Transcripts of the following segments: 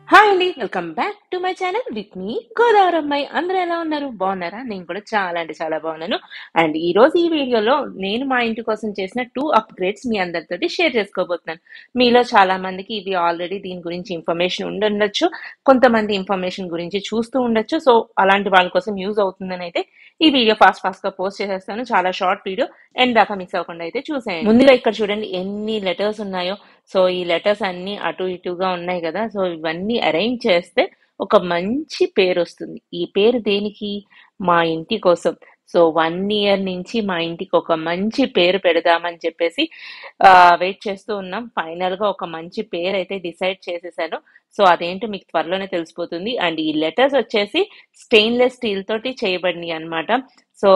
hi అండి welcome back to my channel with me గోదావరమ్మాయి అందరూ ఎలా ఉన్నారు బాగున్నారా నేను కూడా చాలా అంటే చాలా బాగున్నాను అండ్ ఈ రోజు ఈ వీడియోలో నేను మా ఇంటి కోసం చేసిన టూ అప్గ్రేడ్స్ మీ అందరితోటి షేర్ చేసుకోబోతున్నాను మీలో చాలా మందికి ఇవి ఆల్రెడీ దీని గురించి ఇన్ఫర్మేషన్ ఉండుండొచ్చు కొంతమంది ఇన్ఫర్మేషన్ గురించి చూస్తూ ఉండొచ్చు సో అలాంటి వాళ్ళ కోసం యూజ్ అవుతుందని అయితే ఈ వీడియో ఫాస్ట్ ఫాస్ట్ గా పోస్ట్ చేసేస్తాను చాలా షార్ట్ వీడియో ఎండ్ దాకా మిస్ అవ్వకుండా అయితే చూసేయండి ముందుగా ఇక్కడ చూడండి ఎన్ని లెటర్స్ ఉన్నాయో సో ఈ లెటర్స్ అన్ని అటు ఇటుగా ఉన్నాయి కదా సో ఇవన్నీ అరేంజ్ చేస్తే ఒక మంచి పేరు వస్తుంది ఈ పేరు దేనికి మా ఇంటి కోసం సో వన్ ఇయర్ నుంచి మా ఇంటికి ఒక మంచి పేరు పెడదామని చెప్పేసి వెయిట్ చేస్తూ ఉన్నాం ఫైనల్ గా ఒక మంచి పేరు అయితే డిసైడ్ చేసేసాను సో అదేంటో మీకు త్వరలోనే తెలిసిపోతుంది అండ్ ఈ లెటర్స్ వచ్చేసి స్టెయిన్లెస్ స్టీల్ తోటి చేయబడినాయి అన్నమాట సో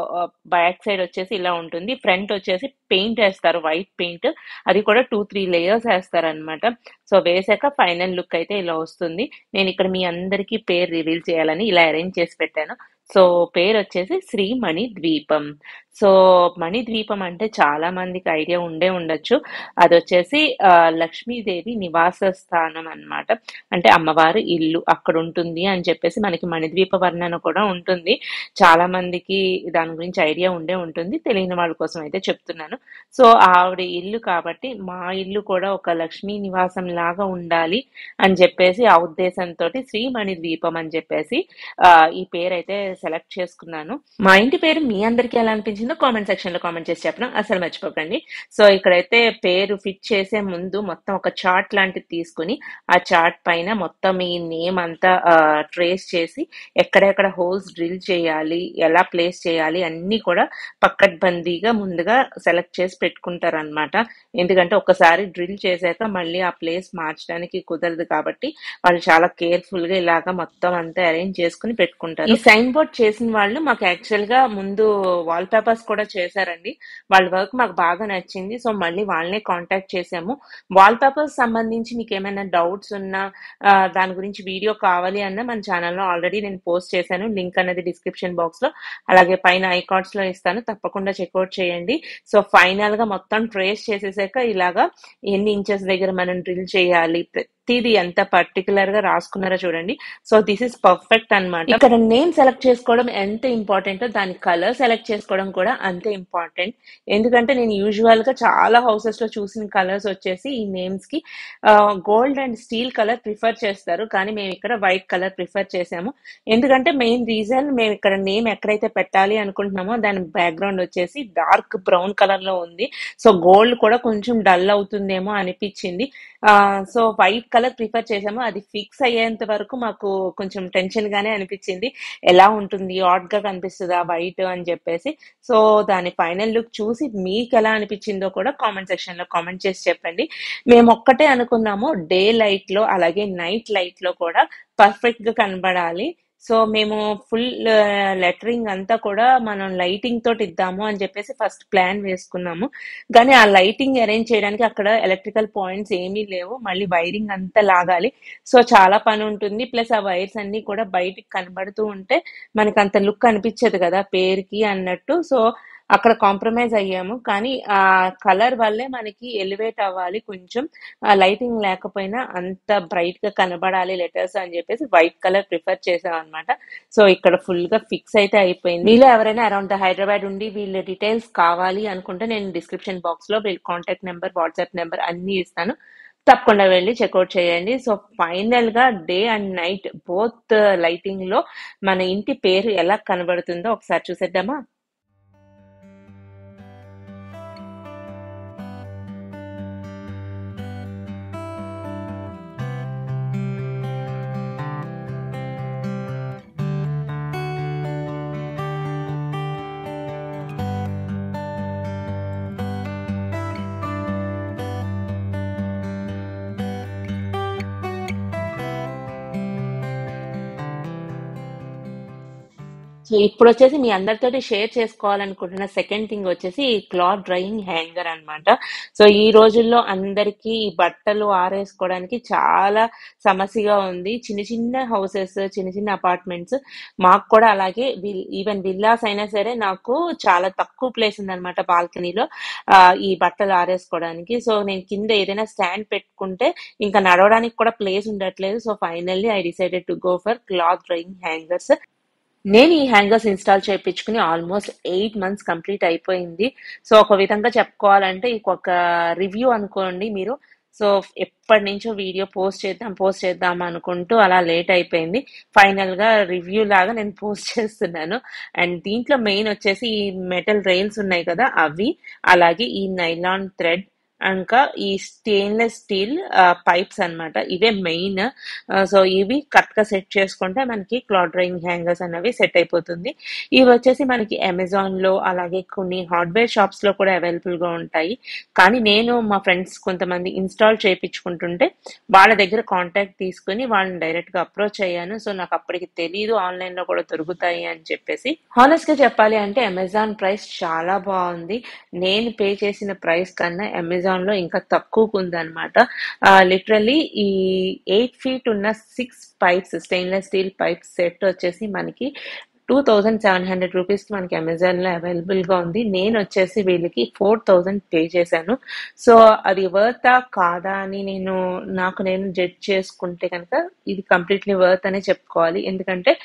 బ్యాక్ సైడ్ వచ్చేసి ఇలా ఉంటుంది ఫ్రంట్ వచ్చేసి పెయింట్ వేస్తారు వైట్ పెయింట్ అది కూడా టూ త్రీ లేయర్స్ వేస్తారు అనమాట సో వేసాక ఫైనల్ లుక్ అయితే ఇలా వస్తుంది నేను ఇక్కడ మీ అందరికీ పేరు రివీల్ చేయాలని ఇలా అరేంజ్ చేసి పెట్టాను సో పేరు వచ్చేసి శ్రీ మణి ద్వీపం సో మణి ద్వీపం అంటే చాలా మందికి ఐడియా ఉండే ఉండొచ్చు అది వచ్చేసి ఆ, లక్ష్మీదేవి నివాస స్థానం అన్నమాట అంటే అమ్మవారి ఇల్లు అక్కడ ఉంటుంది అని చెప్పేసి మనకి మణిద్వీప వర్ణన కూడా ఉంటుంది చాలా మందికి దాని గురించి ఐడియా ఉండే ఉంటుంది తెలియని వాళ్ళ కోసం అయితే చెప్తున్నాను సో ఆవిడ ఇల్లు కాబట్టి మా ఇల్లు కూడా ఒక లక్ష్మీ నివాసం లాగా ఉండాలి అని చెప్పేసి ఆ ఉద్దేశంతో శ్రీమణి ద్వీపం అని చెప్పేసి ఆ, ఈ పేరు అయితే సెలెక్ట్ చేసుకున్నాను మా ఇంటి పేరు మీ అందరికీ ఎలా అనిపించిందో కామెంట్ సెక్షన్ లో కామెంట్ చేసి చెప్పడం అసలు మర్చిపోకండి సో ఇక్కడైతే పేరు ఫిట్ చేసే ముందు మొత్తం ఒక చార్ట్ లాంటిది తీసుకుని ఆ చార్ట్ పైన మొత్తం ఈ నేమ్ అంతా ట్రేస్ చేసి ఎక్కడెక్కడ హోల్స్ డ్రిల్ చేయాలి ఎలా ప్లేస్ చేయాలి అన్ని కూడా పక్కడ్బందీగా ముందుగా సెలెక్ట్ చేసి పెట్టుకుంటారు అనమాట ఎందుకంటే ఒకసారి డ్రిల్ చేశాక మళ్ళీ ఆ ప్లేస్ మార్చడానికి కుదరదు కాబట్టి వాళ్ళు చాలా కేర్ఫుల్ గా ఇలాగా మొత్తం అంతా అరేంజ్ చేసుకుని పెట్టుకుంటారు ఈ సైన్ బోర్డ్ చేసిన వాళ్ళు మాకు యాక్చువల్ గా ముందు వాల్ పేపర్స్ కూడా చేశారండి వాళ్ళ వర్క్ మాకు బాగా నచ్చింది సో మళ్ళీ వాళ్ళనే కాంటాక్ట్ చేసాము వాల్ పేపర్స్ సంబంధించి మీకు ఏమైనా డౌట్స్ ఉన్నా ఆ, దాని గురించి వీడియో కావాలి అన్న మన ఛానల్లో ఆల్రెడీ నేను పోస్ట్ చేశాను లింక్ అనేది డిస్క్రిప్షన్ బాక్స్ లో అలాగే పైన ఐకార్డ్స్ లో ఇస్తాను తప్పకుండా చెక్అవుట్ చేయండి సో ఫైనల్ గా మొత్తం ట్రేస్ చేసేసాక ఇలాగా ఎన్ని ఇంచెస్ దగ్గర మనం డ్రిల్ చేయాలి ప్రతిదీ ఎంత పర్టికులర్ గా రాసుకున్నారో చూడండి సో దిస్ ఇస్ పర్ఫెక్ట్ అన్నమాట ఇక్కడ నేమ్ సెలెక్ట్ చేసుకోవడం ఎంత ఇంపార్టెంటో దాని కలర్ సెలెక్ట్ చేసుకోవడం కూడా అంతే ఇంపార్టెంట్ ఎందుకంటే నేను యూజువల్ గా చాలా హౌసెస్ లో చూసిన కలర్స్ వచ్చేసి ఈ నేమ్స్ కి gold and steel colour prefer చేస్తారు కానీ మేము ఇక్కడ వైట్ కలర్ ప్రిఫర్ చేసాము ఎందుకంటే మెయిన్ రీజన్ మేము ఇక్కడ నేమ్ ఎక్కడైతే పెట్టాలి అనుకుంటున్నామో దాని బ్యాక్గ్రౌండ్ వచ్చేసి డార్క్ బ్రౌన్ కలర్ లో ఉంది సో గోల్డ్ కూడా కొంచెం డల్ అవుతుందేమో అనిపించింది సో వైట్ కలర్ ప్రిఫర్ చేసాము అది ఫిక్స్ అయ్యేంత వరకు మాకు కొంచెం టెన్షన్ గానే అనిపించింది ఎలా ఉంటుంది ఆడ్ గా కనిపిస్తుందా వైట్ అని చెప్పేసి సో దాని ఫైనల్ లుక్ చూసి మీకు ఎలా అనిపించిందో కూడా కామెంట్ సెక్షన్ లో కామెంట్ చేసి చెప్పండి మేము ఒక్కటే అనుకున్నాము డే లైట్ లో అలాగే నైట్ లైట్ లో కూడా పర్ఫెక్ట్ గా కనబడాలి సో మేము ఫుల్ లెటరింగ్ అంతా కూడా మనం లైటింగ్ తోటి ఇద్దాము అని చెప్పేసి ఫస్ట్ ప్లాన్ వేసుకున్నాము కానీ ఆ లైటింగ్ అరేంజ్ చేయడానికి అక్కడ ఎలక్ట్రికల్ పాయింట్స్ ఏమీ లేవు మళ్ళీ వైరింగ్ అంతా లాగాలి సో చాలా పని ఉంటుంది ప్లస్ ఆ వైర్స్ అన్ని కూడా బయటికి కనబడుతూ ఉంటే మనకి అంత లుక్ అనిపించదు కదా పేరుకి అన్నట్టు సో అక్కడ కాంప్రమైజ్ అయ్యాము కానీ ఆ కలర్ వల్లే మనకి ఎలివేట్ అవ్వాలి కొంచెం లైటింగ్ లేకపోయినా అంత బ్రైట్ గా కనబడాలి లెటర్స్ అని చెప్పేసి వైట్ కలర్ ప్రిఫర్ చేసాం అనమాట సో ఇక్కడ ఫుల్ గా ఫిక్స్ అయితే అయిపోయింది మీలో ఎవరైనా అరౌండ్ హైదరాబాద్ ఉండి వీళ్ళ డీటెయిల్స్ కావాలి అనుకుంటే నేను డిస్క్రిప్షన్ బాక్స్ లో వీళ్ళ కాంటాక్ట్ నెంబర్ వాట్సాప్ నెంబర్ అన్ని ఇస్తాను తప్పకుండా వెళ్ళి చెక్అవుట్ చేయండి సో ఫైనల్ గా day and night both lighting లో మన ఇంటి పేరు ఎలా కనబడుతుందో ఒకసారి చూసేద్దామా సో సో ఇప్పుడు వచ్చేసి మీ అందరితోటి షేర్ చేసుకోవాలనుకుంటున్న సెకండ్ థింగ్ వచ్చేసి ఈ క్లాత్ డ్రైయింగ్ హ్యాంగర్ అన్నమాట సో ఈ రోజుల్లో అందరికీ ఈ బట్టలు ఆరేసుకోవడానికి చాలా సమస్యగా ఉంది చిన్న చిన్న హౌసెస్ చిన్న చిన్న అపార్ట్మెంట్స్ మాకు కూడా అలాగే ఈవెన్ విల్లాస్ అయినా సరే నాకు చాలా తక్కువ ప్లేస్ ఉందన్నమాట బాల్కనీలో ఈ బట్టలు ఆరేసుకోవడానికి సో నేను కింద ఏదైనా స్టాండ్ పెట్టుకుంటే ఇంకా నడవడానికి కూడా ప్లేస్ ఉండట్లేదు so finally I decided to go for cloth drying hangers నేను ఈ హ్యాంగర్స్ ఇన్స్టాల్ చేయించుకుని ఆల్మోస్ట్ ఎయిట్ మంత్స్ కంప్లీట్ అయిపోయింది సో ఒక విధంగా చెప్పుకోవాలంటే ఒక రివ్యూ అనుకోండి మీరు సో ఎప్పటి నుంచో వీడియో పోస్ట్ చేద్దాం పోస్ట్ చేద్దాం అనుకుంటూ అలా లేట్ అయిపోయింది ఫైనల్ గా రివ్యూ లాగా నేను పోస్ట్ చేస్తున్నాను అండ్ దీంట్లో మెయిన్ వచ్చేసి ఈ మెటల్ రైల్స్ ఉన్నాయి కదా అవి అలాగే ఈ నైలాన్ థ్రెడ్ ఇంకా ఈ స్టెయిన్లెస్ స్టీల్ పైప్స్ అన్నమాట ఇవే మెయిన్ సో ఇవి కరెక్ట్ గా సెట్ చేసుకుంటే మనకి క్లాత్ డ్రైయింగ్ హ్యాంగర్స్ అనేవి సెట్ అయిపోతుంది ఇవి వచ్చేసి మనకి అమెజాన్ లో అలాగే కొన్ని హార్డ్వేర్ షాప్స్ లో కూడా అవైలబుల్ గా ఉంటాయి కానీ నేను మా ఫ్రెండ్స్ కొంతమంది ఇన్స్టాల్ చేయించుకుంటుంటే వాళ్ళ దగ్గర కాంటాక్ట్ తీసుకుని వాళ్ళని డైరెక్ట్ గా అప్రోచ్ అయ్యాను సో నాకు అప్పటికి తెలియదు ఆన్లైన్ లో కూడా దొరుకుతాయి అని చెప్పేసి హానెస్ట్ గా చెప్పాలి అంటే అమెజాన్ ప్రైస్ చాలా బాగుంది నేను పే చేసిన ప్రైస్ కన్నా అమెజాన్ లో ఇంకా తక్కువకు ఉందన్నమాట లిటరల్లీ ఈ ఎయిట్ ఫీట్ ఉన్న six pipes stainless steel pipe set వచ్చేసి మనకి two thousand seven hundred rupees కి మనకి అమెజాన్ లో అవైలబుల్ గా ఉంది నేను వచ్చేసి వీళ్ళకి ఫోర్ థౌజండ్ పే చేశాను సో అది వర్తా కాదా అని నేను నాకు నేను జడ్జ్ చేసుకుంటే కనుక ఇది కంప్లీట్లీ వర్త్ అనే చెప్పుకోవాలి ఎందుకంటే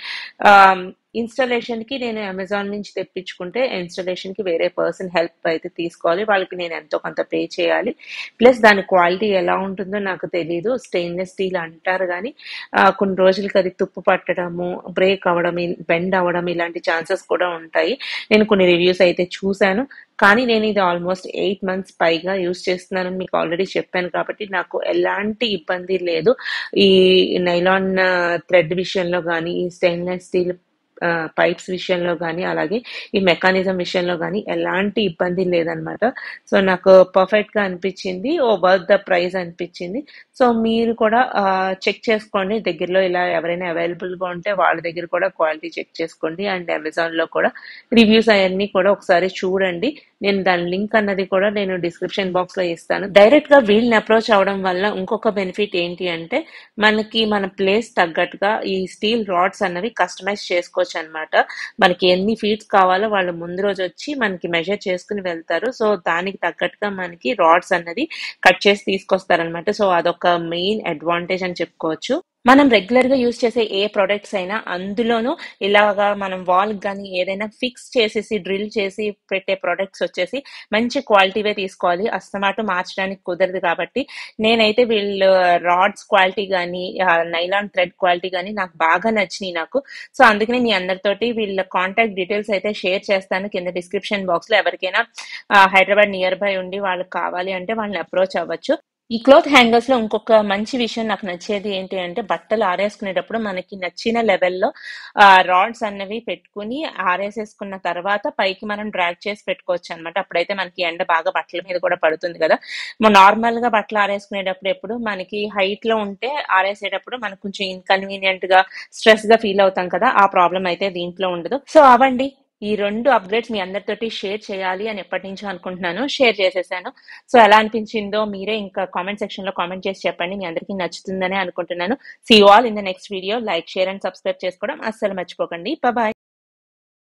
ఇన్స్టాలేషన్ కి నేను అమెజాన్ నుంచి తెప్పించుకుంటే ఇన్స్టాలేషన్ కి వేరే పర్సన్ హెల్ప్ అయితే తీసుకోవాలి వాళ్ళకి నేను ఎంతో కొంత పే చేయాలి ప్లస్ దాని క్వాలిటీ ఎలా ఉంటుందో నాకు తెలియదు స్టెయిన్లెస్ స్టీల్ అంటారు కానీ కొన్ని రోజులకి అది తుప్పు పట్టడము బ్రేక్ అవ్వడం బెండ్ అవ్వడం ఇలాంటి ఛాన్సెస్ కూడా ఉంటాయి నేను కొన్ని రివ్యూస్ అయితే చూశాను కానీ నేను ఇది ఆల్మోస్ట్ ఎయిట్ మంత్స్ పైగా యూస్ చేస్తున్నానని మీకు ఆల్రెడీ చెప్పాను కాబట్టి నాకు ఎలాంటి ఇబ్బంది లేదు ఈ నైలాన్ థ్రెడ్ విషయంలో కానీ ఈ స్టెయిన్లెస్ స్టీల్ పైప్స్ విషయంలో కానీ అలాగే ఈ మెకానిజం విషయంలో కానీ ఎలాంటి ఇబ్బంది లేదనమాట సో నాకు పర్ఫెక్ట్ గా అనిపించింది ఓ వర్త్ ద ప్రైస్ అనిపించింది సో మీరు కూడా చెక్ చేసుకోండి దగ్గరలో ఇలా ఎవరైనా అవైలబుల్ గా ఉంటే వాళ్ళ దగ్గర కూడా క్వాలిటీ చెక్ చేసుకోండి అండ్ అమెజాన్ లో కూడా రివ్యూస్ అవన్నీ కూడా ఒకసారి చూడండి నేను దాని లింక్ అన్నది కూడా నేను డిస్క్రిప్షన్ బాక్స్ లో ఇస్తాను డైరెక్ట్ గా వీళ్ళని అప్రోచ్ అవడం వల్ల ఇంకొక బెనిఫిట్ ఏంటి అంటే మనకి మన ప్లేస్ తగ్గట్టుగా ఈ స్టీల్ రాడ్స్ అన్నవి కస్టమైజ్ చేసుకోవచ్చు అనమాట మనకి ఎన్ని ఫీట్స్ కావాలో వాళ్ళు ముందు రోజు వచ్చి మనకి మెజర్ చేసుకుని వెళ్తారు సో దానికి తగ్గట్టుగా మనకి రాడ్స్ అన్నది కట్ చేసి తీసుకొస్తారనమాట సో అదొక మెయిన్ అడ్వాంటేజ్ అని చెప్పుకోవచ్చు మనం రెగ్యులర్ గా యూజ్ చేసే ఏ ప్రొడక్ట్స్ అయినా అందులోనూ ఇలాగా మనం వాల్ కానీ ఏదైనా ఫిక్స్ చేసేసి డ్రిల్ చేసి పెట్టే ప్రొడక్ట్స్ వచ్చేసి మంచి క్వాలిటీవే తీసుకోవాలి అస్తమాటు మార్చడానికి కుదరదు కాబట్టి నేనైతే వీళ్ళు రాడ్స్ క్వాలిటీ కానీ నైలాన్ థ్రెడ్ క్వాలిటీ కానీ నాకు బాగా నచ్చినాయి నాకు సో అందుకనే మీ అందరితోటి వీళ్ళ కాంటాక్ట్ డీటెయిల్స్ అయితే షేర్ చేస్తాను కింద డిస్క్రిప్షన్ బాక్స్ లో ఎవరికైనా హైదరాబాద్ నియర్ బై ఉండి వాళ్ళకి కావాలి అంటే వాళ్ళని అప్రోచ్ అవ్వచ్చు ఈ క్లోత్ హ్యాంగర్స్ లో ఇంకొక మంచి విషయం నాకు నచ్చేది ఏంటి అంటే బట్టలు ఆరేసుకునేటప్పుడు మనకి నచ్చిన లెవెల్లో రాడ్స్ అన్నవి పెట్టుకుని ఆరేసేసుకున్న తర్వాత పైకి మనం డ్రాగ్ చేసి పెట్టుకోవచ్చు అనమాట అప్పుడైతే మనకి ఎండ బాగా బట్టల మీద కూడా పడుతుంది కదా నార్మల్ గా బట్టలు ఆరేసుకునేటప్పుడు ఎప్పుడు మనకి హైట్ లో ఉంటే ఆరేసేటప్పుడు మనకు కొంచెం ఇన్కన్వీనియంట్ గా స్ట్రెస్ గా ఫీల్ అవుతాం కదా ఆ ప్రాబ్లం అయితే దీంట్లో ఉండదు సో అవండి ఈ రెండు అప్డేట్స్ మీ అందరితోటి షేర్ చేయాలి అని ఎప్పటి నుంచో అనుకుంటున్నాను షేర్ చేసేసాను సో ఎలా అనిపించిందో మీరే ఇంకా కామెంట్ సెక్షన్ లో కామెంట్ చేసి చెప్పండి మీ అందరికీ నచ్చుతుందని అనుకుంటున్నాను see all in the next video like share and subscribe చేసుకోవడం అస్సలు మర్చిపోకండి బాయ్